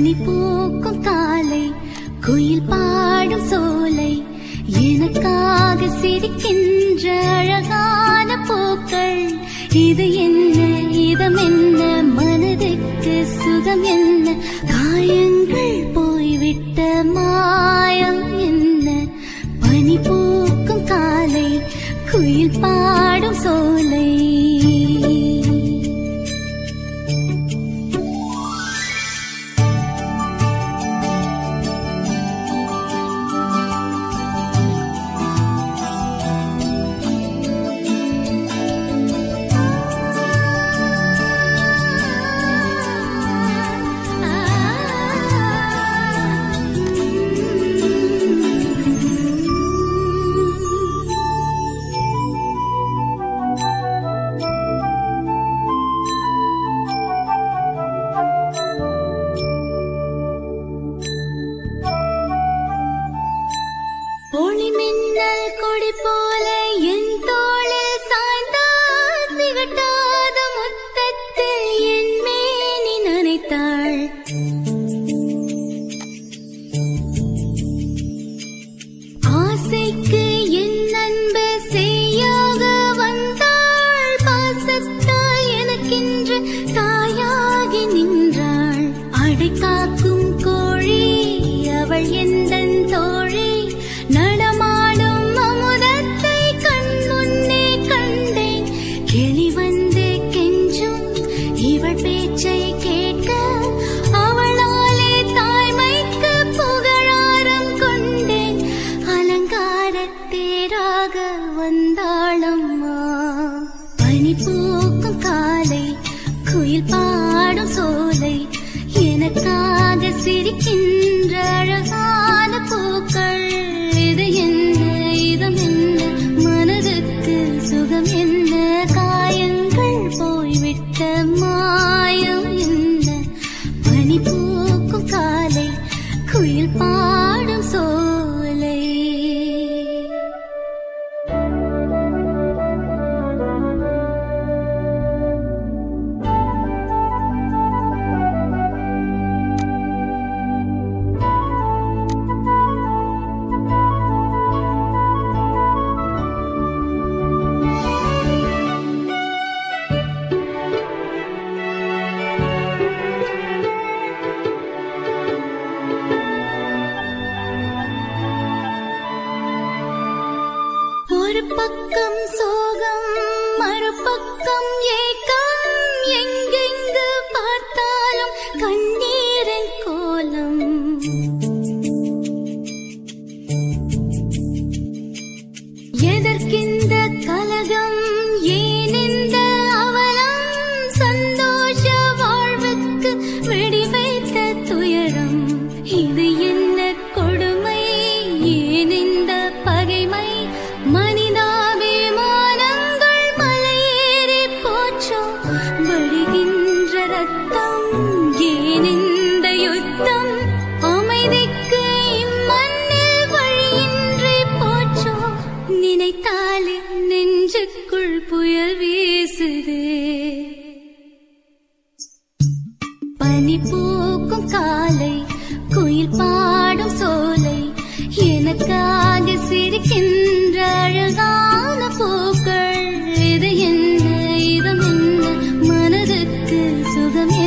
பனி பூக்கும் காலை குயில் பாடும் சோலை எனக்காக சிரிக்கின்ற அழகான பூக்கள் இது என்ன இதம் என்ன மனதுக்கு சுகம் என்ன காயங்கள் போய்விட்ட மாயம் என்ன பனி பூக்கும் காலை குயில் பாடும் சோலை ஒளி மின்னல் கொடி போல என் தோளில் சாய்ந்தால் திகட்டாத முத்தத்தில் என் மேனி நனைத்தாள் ஆசைக்கு என் அன்பு செய்யாக வந்தாள் பாசத்தால் எனக்கென்று தாயாகி நின்றாள் அடை காக்கும் கோழி அவள் எந்தன் தோழி நடமாடும் அமுதத்தை கண் முன்னே கண்டேன் கிளி வந்து கெஞ்சும் இவள் பேச்சை கேட்க அவளாலே தாய்மைக்கு புகழாரம் கொண்டேன் அலங்காரத் தேராக வந்தாளம்மா பனி பூக்கும் காலை குயில் பாடும் சோலை எனக்காக சிரிக்கின்ற அழகான பூக்கள் இது என்ன இதம் என்ன மனதுக்கு சுகம் என்ன காயங்கள் போய்விட்ட மாயம் என்ன பனி பூக்கும் காலை குயில் பாடும் சோலை ஒரு பக்கம் சோகம் மறுபக்கம் ஏக்கம் எங்கெங்கு பார்த்தாலும் கண்ணீரின் கோலம் எதற்கிந்த கலகம் ஏன் இந்த அவலம் சந்தோஷ வாழ்வுக்கு வெடி வைத்த துயரம் இது என்ன கொடுமை ஏன் இந்த பகைமை மனிதாபிமானங்கள் மலையேறி போச்சோ வழிகின்ற ரத்தம் ஏன் இந்த யுத்தம் அமைதிக்கு இம்மண்ணில் வழியின்றி போச்சோ நினைத்தாலே நெஞ்சுக்குள் புயல் வீசுதே பனி பூக்கும் காலை குயில் பாடும் சோலை எனக்காக சிரிக்கின்ற அழகான பூக்கள் இது என்ன இதம் என்ன மனதுக்கு சுகம்